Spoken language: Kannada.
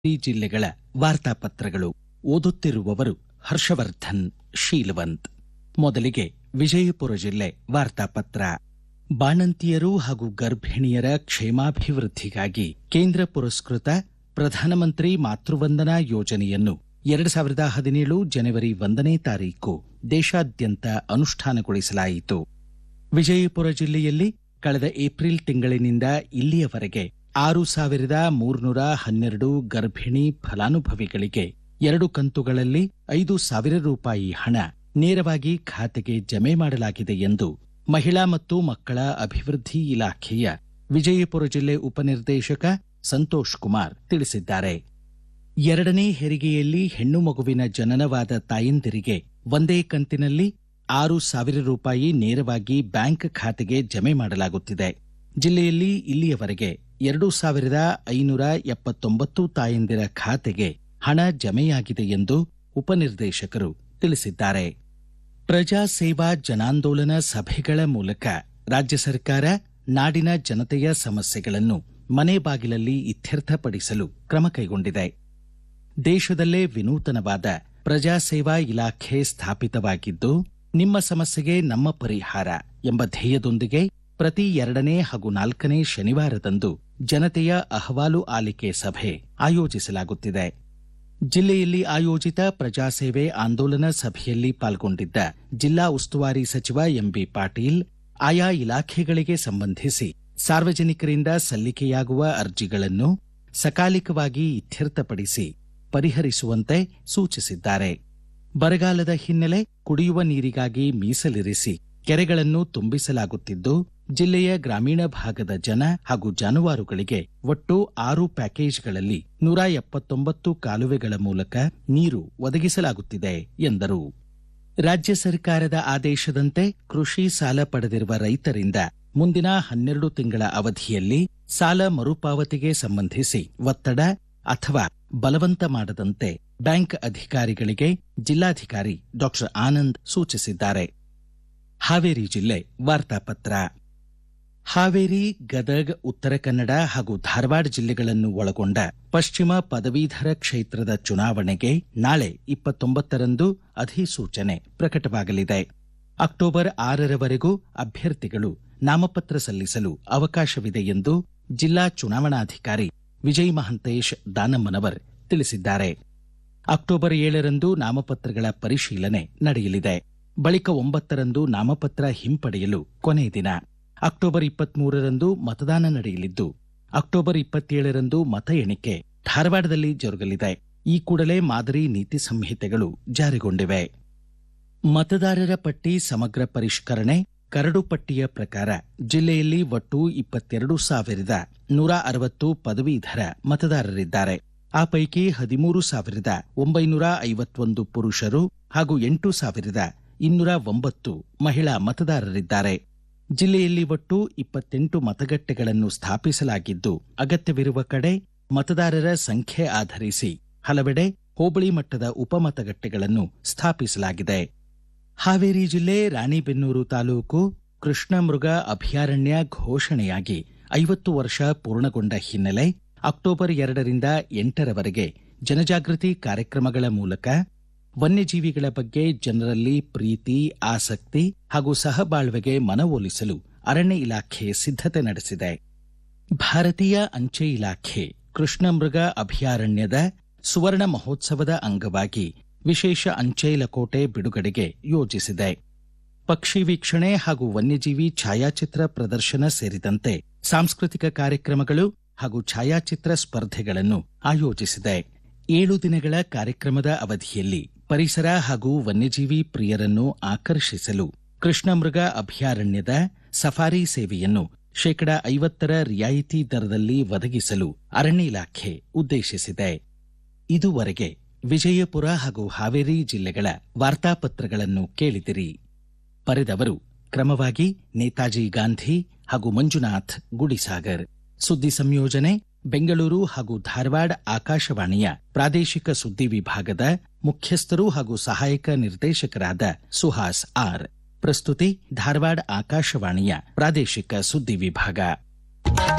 ಈ ಜಿಲ್ಲೆಗಳ ವಾರ್ತಾಪತ್ರಗಳು ಓದುತ್ತಿರುವವರು ಹರ್ಷವರ್ಧನ್ ಶೀಲವಂತ್ ಮೊದಲಿಗೆ ವಿಜಯಪುರ ಜಿಲ್ಲೆ ವಾರ್ತಾಪತ್ರ ಬಾಣಂತಿಯರು ಹಾಗೂ ಗರ್ಭಿಣಿಯರ ಕ್ಷೇಮಾಭಿವೃದ್ಧಿಗಾಗಿ ಕೇಂದ್ರ ಪುರಸ್ಕೃತ ಪ್ರಧಾನಮಂತ್ರಿ ಮಾತೃವಂದನಾ ಯೋಜನೆಯನ್ನು ಎರಡು ಸಾವಿರದ ಹದಿನೇಳು ಜನವರಿ ಒಂದನೇ ತಾರೀಕು ದೇಶಾದ್ಯಂತ ಅನುಷ್ಠಾನಗೊಳಿಸಲಾಯಿತು ವಿಜಯಪುರ ಜಿಲ್ಲೆಯಲ್ಲಿ ಕಳೆದ ಏಪ್ರಿಲ್ ತಿಂಗಳಿನಿಂದ ಇಲ್ಲಿಯವರೆಗೆ ಆರು ಸಾವಿರದ ಮೂರ್ನೂರ ಹನ್ನೆರಡು ಗರ್ಭಿಣಿ ಫಲಾನುಭವಿಗಳಿಗೆ ಎರಡು ಕಂತುಗಳಲ್ಲಿ ಐದು ಸಾವಿರ ರೂಪಾಯಿ ಹಣ ನೇರವಾಗಿ ಖಾತೆಗೆ ಜಮೆ ಮಾಡಲಾಗಿದೆ ಎಂದು ಮಹಿಳಾ ಮತ್ತು ಮಕ್ಕಳ ಅಭಿವೃದ್ಧಿ ಇಲಾಖೆಯ ವಿಜಯಪುರ ಜಿಲ್ಲೆ ಉಪನಿರ್ದೇಶಕ ಸಂತೋಷ್ ಕುಮಾರ್ ತಿಳಿಸಿದ್ದಾರೆ ಎರಡನೇ ಹೆರಿಗೆಯಲ್ಲಿ ಹೆಣ್ಣು ಮಗುವಿನ ಜನನವಾದ ತಾಯಂದಿರಿಗೆ ಒಂದೇ ಕಂತಿನಲ್ಲಿ ಆರು ಸಾವಿರ ರೂಪಾಯಿ ನೇರವಾಗಿ ಬ್ಯಾಂಕ್ ಖಾತೆಗೆ ಜಮೆ ಮಾಡಲಾಗುತ್ತಿದೆ ಜಿಲ್ಲೆಯಲ್ಲಿ ಇಲ್ಲಿಯವರೆಗೆ ಎರಡು ಸಾವಿರದ ಐನೂರ ಎಪ್ಪತ್ತೊಂಬತ್ತು ತಾಯಂದಿರ ಖಾತೆಗೆ ಹಣ ಜಮೆಯಾಗಿದೆ ಎಂದು ಉಪನಿರ್ದೇಶಕರು ತಿಳಿಸಿದ್ದಾರೆ ಪ್ರಜಾ ಸೇವಾ ಜನಾಂದೋಲನ ಸಭೆಗಳ ಮೂಲಕ ರಾಜ್ಯ ಸರ್ಕಾರ ನಾಡಿನ ಜನತೆಯ ಸಮಸ್ಯೆಗಳನ್ನು ಮನೆ ಬಾಗಿಲಲ್ಲಿ ಇತ್ಯರ್ಥಪಡಿಸಲು ಕ್ರಮ ಕೈಗೊಂಡಿದೆ ದೇಶದಲ್ಲೇ ವಿನೂತನವಾದ ಪ್ರಜಾ ಸೇವಾ ಇಲಾಖೆ ಸ್ಥಾಪಿತವಾಗಿದ್ದು ನಿಮ್ಮ ಸಮಸ್ಯೆಗೆ ನಮ್ಮ ಪರಿಹಾರ ಎಂಬ ಧ್ಯೇಯದೊಂದಿಗೆ ಪ್ರತಿ ಎರಡನೇ ಹಾಗೂ ನಾಲ್ಕನೇ ಶನಿವಾರದಂದು ಜನತೆಯ ಅಹವಾಲು ಆಲಿಕೆ ಸಭೆ ಆಯೋಜಿಸಲಾಗುತ್ತಿದೆ ಜಿಲ್ಲೆಯಲ್ಲಿ ಆಯೋಜಿತ ಪ್ರಜಾಸೇವೆ ಆಂದೋಲನ ಸಭೆಯಲ್ಲಿ ಪಾಲ್ಗೊಂಡಿದ್ದ ಜಿಲ್ಲಾ ಉಸ್ತುವಾರಿ ಸಚಿವ ಎಂಬಿ ಪಾಟೀಲ್ ಆಯಾ ಇಲಾಖೆಗಳಿಗೆ ಸಂಬಂಧಿಸಿ ಸಾರ್ವಜನಿಕರಿಂದ ಸಲ್ಲಿಕೆಯಾಗುವ ಅರ್ಜಿಗಳನ್ನು ಸಕಾಲಿಕವಾಗಿ ಇತ್ಯರ್ಥಪಡಿಸಿ ಪರಿಹರಿಸುವಂತೆ ಸೂಚಿಸಿದ್ದಾರೆ ಬರಗಾಲದ ಹಿನ್ನೆಲೆ ಕುಡಿಯುವ ನೀರಿಗಾಗಿ ಮೀಸಲಿರಿಸಿ ಕೆರೆಗಳನ್ನು ತುಂಬಿಸಲಾಗುತ್ತಿದ್ದು ಜಿಲ್ಲೆಯ ಗ್ರಾಮೀಣ ಭಾಗದ ಜನ ಹಾಗೂ ಜಾನುವಾರುಗಳಿಗೆ ಒಟ್ಟು ಆರು ಪ್ಯಾಕೇಜ್ಗಳಲ್ಲಿ ನೂರ ಎಪ್ಪತ್ತೊಂಬತ್ತು ಕಾಲುವೆಗಳ ಮೂಲಕ ನೀರು ಒದಗಿಸಲಾಗುತ್ತಿದೆ ಎಂದರು ರಾಜ್ಯ ಸರ್ಕಾರದ ಆದೇಶದಂತೆ ಕೃಷಿ ಸಾಲ ಪಡೆದಿರುವ ರೈತರಿಂದ ಮುಂದಿನ ಹನ್ನೆರಡು ತಿಂಗಳ ಅವಧಿಯಲ್ಲಿ ಸಾಲ ಮರುಪಾವತಿಗೆ ಸಂಬಂಧಿಸಿ ಒತ್ತಡ ಅಥವಾ ಬಲವಂತ ಮಾಡದಂತೆ ಬ್ಯಾಂಕ್ ಅಧಿಕಾರಿಗಳಿಗೆ ಜಿಲ್ಲಾಧಿಕಾರಿ ಡಾಕ್ಟರ್ ಆನಂದ್ ಸೂಚಿಸಿದ್ದಾರೆ ಹಾವೇರಿ ಜಿಲ್ಲೆ ವಾರ್ತಾಪತ್ರ ಹಾವೇರಿ ಗದಗ್ ಉತ್ತರ ಕನ್ನಡ ಹಾಗೂ ಧಾರವಾಡ ಜಿಲ್ಲೆಗಳನ್ನು ಒಳಗೊಂಡ ಪಶ್ಚಿಮ ಪದವೀಧರ ಕ್ಷೇತ್ರದ ಚುನಾವಣೆಗೆ ನಾಳೆ ಇಪ್ಪತ್ತೊಂಬತ್ತರಂದು ಅಧಿಸೂಚನೆ ಪ್ರಕಟವಾಗಲಿದೆ ಅಕ್ಟೋಬರ್ ಆರರವರೆಗೂ ಅಭ್ಯರ್ಥಿಗಳು ನಾಮಪತ್ರ ಸಲ್ಲಿಸಲು ಅವಕಾಶವಿದೆ ಎಂದು ಜಿಲ್ಲಾ ಚುನಾವಣಾಧಿಕಾರಿ ವಿಜಯ್ ಮಹಂತೇಶ್ ದಾನಮ್ಮನವರ್ ತಿಳಿಸಿದ್ದಾರೆ ಅಕ್ಟೋಬರ್ ಏಳರಂದು ನಾಮಪತ್ರಗಳ ಪರಿಶೀಲನೆ ನಡೆಯಲಿದೆ ಬಳಿಕ ಒಂಬತ್ತರಂದು ನಾಮಪತ್ರ ಹಿಂಪಡೆಯಲು ಕೊನೆ ದಿನ ಅಕ್ಟೋಬರ್ ಇಪ್ಪತ್ಮೂರರಂದು ಮತದಾನ ನಡೆಯಲಿದ್ದು ಅಕ್ಟೋಬರ್ ಇಪ್ಪತ್ತೇಳರಂದು ಮತ ಎಣಿಕೆ ಧಾರವಾಡದಲ್ಲಿ ಜರುಗಲಿದೆ ಈ ಕೂಡಲೇ ಮಾದರಿ ನೀತಿ ಸಂಹಿತೆಗಳು ಜಾರಿಗೊಂಡಿವೆ ಮತದಾರರ ಪಟ್ಟಿ ಸಮಗ್ರ ಪರಿಷ್ಕರಣೆ ಕರಡು ಪಟ್ಟಿಯ ಪ್ರಕಾರ ಜಿಲ್ಲೆಯಲ್ಲಿ ಒಟ್ಟು ಇಪ್ಪತ್ತೆರಡು ಸಾವಿರದ ನೂರ ಅರವತ್ತು ಪದವೀಧರ ಮತದಾರರಿದ್ದಾರೆ ಆ ಪೈಕಿ ಹದಿಮೂರು ಸಾವಿರದ ಒಂಬೈನೂರ ಐವತ್ತೊಂದು ಪುರುಷರು ಹಾಗೂ ಎಂಟು ಸಾವಿರದ ಇನ್ನೂರ ಒಂಬತ್ತು ಮಹಿಳಾ ಮತದಾರರಿದ್ದಾರೆ ಜಿಲ್ಲೆಯಲ್ಲಿ ಒಟ್ಟು ಇಪ್ಪತ್ತೆಂಟು ಮತಗಟ್ಟೆಗಳನ್ನು ಸ್ಥಾಪಿಸಲಾಗಿದ್ದು ಅಗತ್ಯವಿರುವ ಕಡೆ ಮತದಾರರ ಸಂಖ್ಯೆ ಆಧರಿಸಿ ಹಲವೆಡೆ ಹೋಬಳಿ ಮಟ್ಟದ ಉಪಮತಗಟ್ಟೆಗಳನ್ನು ಸ್ಥಾಪಿಸಲಾಗಿದೆ ಹಾವೇರಿ ಜಿಲ್ಲೆ ರಾಣಿಬೆನ್ನೂರು ತಾಲೂಕು ಕೃಷ್ಣ ಮೃಗ ಅಭಯಾರಣ್ಯ ಘೋಷಣೆಯಾಗಿ ಐವತ್ತು ವರ್ಷ ಪೂರ್ಣಗೊಂಡ ಹಿನ್ನೆಲೆ ಅಕ್ಟೋಬರ್ ಎರಡರಿಂದ ಎಂಟರವರೆಗೆ ಜನಜಾಗೃತಿ ಕಾರ್ಯಕ್ರಮಗಳ ಮೂಲಕ ವನ್ಯಜೀವಿಗಳ ಬಗ್ಗೆ ಜನರಲ್ಲಿ ಪ್ರೀತಿ ಆಸಕ್ತಿ ಹಾಗೂ ಸಹಬಾಳ್ವೆಗೆ ಮನವೊಲಿಸಲು ಅರಣ್ಯ ಇಲಾಖೆ ಸಿದ್ಧತೆ ನಡೆಸಿದೆ ಭಾರತೀಯ ಅಂಚೆ ಇಲಾಖೆ ಕೃಷ್ಣ ಮೃಗ ಅಭಯಾರಣ್ಯದ ಸುವರ್ಣ ಮಹೋತ್ಸವದ ಅಂಗವಾಗಿ ವಿಶೇಷ ಅಂಚೆ ಲಕೋಟೆ ಬಿಡುಗಡೆಗೆ ಯೋಜಿಸಿದೆ ಪಕ್ಷಿ ವೀಕ್ಷಣೆ ಹಾಗೂ ವನ್ಯಜೀವಿ ಛಾಯಾಚಿತ್ರ ಪ್ರದರ್ಶನ ಸೇರಿದಂತೆ ಸಾಂಸ್ಕೃತಿಕ ಕಾರ್ಯಕ್ರಮಗಳು ಹಾಗೂ ಛಾಯಾಚಿತ್ರ ಸ್ಪರ್ಧೆಗಳನ್ನು ಆಯೋಜಿಸಿದೆ ಏಳು ದಿನಗಳ ಕಾರ್ಯಕ್ರಮದ ಅವಧಿಯಲ್ಲಿ ಪರಿಸರ ಹಾಗೂ ವನ್ಯಜೀವಿ ಪ್ರಿಯರನ್ನು ಆಕರ್ಷಿಸಲು ಕೃಷ್ಣಮೃಗ ಅಭಯಾರಣ್ಯದ ಸಫಾರಿ ಸೇವೆಯನ್ನು ಶೇಕಡಾ ಐವತ್ತರ ರಿಯಾಯಿತಿ ದರದಲ್ಲಿ ಒದಗಿಸಲು ಅರಣ್ಯ ಇಲಾಖೆ ಉದ್ದೇಶಿಸಿದೆ ಇದುವರೆಗೆ ವಿಜಯಪುರ ಹಾಗೂ ಹಾವೇರಿ ಜಿಲ್ಲೆಗಳ ವಾರ್ತಾಪತ್ರಗಳನ್ನು ಕೇಳಿದಿರಿ ಬರೆದವರು ಕ್ರಮವಾಗಿ ನೇತಾಜಿ ಗಾಂಧಿ ಹಾಗೂ ಮಂಜುನಾಥ್ ಗುಡಿಸಾಗರ್ ಸುದ್ದಿ ಸಂಯೋಜನೆ ಬೆಂಗಳೂರು ಹಾಗೂ ಧಾರವಾಡ ಆಕಾಶವಾಣಿಯ ಪ್ರಾದೇಶಿಕ ಸುದ್ದಿ ವಿಭಾಗದ ಮುಖ್ಯಸ್ಥರು ಹಾಗೂ ಸಹಾಯಕ ನಿರ್ದೇಶಕರಾದ ಸುಹಾಸ್ ಆರ್ ಪ್ರಸ್ತುತಿ ಧಾರವಾಡ ಆಕಾಶವಾಣಿಯ ಪ್ರಾದೇಶಿಕ ಸುದ್ದಿ ವಿಭಾಗ